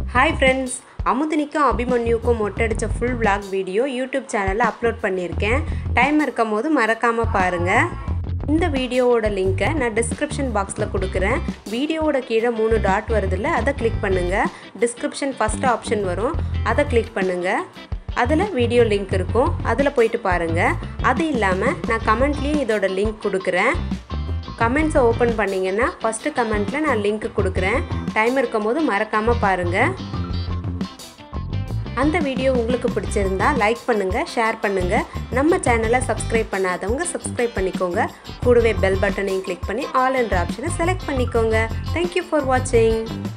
hi friends அமுதினிக்கும் அபிமன்யுக்கும் மொட்டடிச்ச ஃபுல் vlog வீடியோ யூடியூப் சேனலில் அப்லோட் பண்ணியிருக்கேன் டைம் இருக்கும் போது மறக்காமல் பாருங்கள் இந்த வீடியோவோட லிங்க்கை நான் டிஸ்கிரிப்ஷன் பாக்ஸில் கொடுக்குறேன் வீடியோவோட கீழே மூணு டாட் வருதுல்ல அதை கிளிக் பண்ணுங்கள் டிஸ்கிரிப்ஷன் ஃபஸ்ட் ஆப்ஷன் வரும் அதை கிளிக் பண்ணுங்கள் அதில் வீடியோ லிங்க் இருக்கும் அதில் போயிட்டு பாருங்கள் அது இல்லாமல் நான் கமெண்ட்லேயும் இதோட லிங்க் கொடுக்குறேன் கமெண்ட்ஸை ஓப்பன் பண்ணிங்கன்னா ஃபஸ்ட்டு கமெண்ட்டில் நான் லிங்க் கொடுக்குறேன் டைம் இருக்கும்போது மறக்காமல் பாருங்கள் அந்த வீடியோ உங்களுக்கு பிடிச்சிருந்தா லைக் பண்ணுங்கள் ஷேர் பண்ணுங்கள் நம்ம சேனலை சப்ஸ்கிரைப் பண்ணாதவங்க சப்ஸ்கிரைப் பண்ணிக்கோங்க கூடவே பெல் பட்டனையும் கிளிக் பண்ணி ஆல் என்ற ஆப்ஷனை செலக்ட் பண்ணிக்கோங்க தேங்க்யூ ஃபார் வாட்சிங்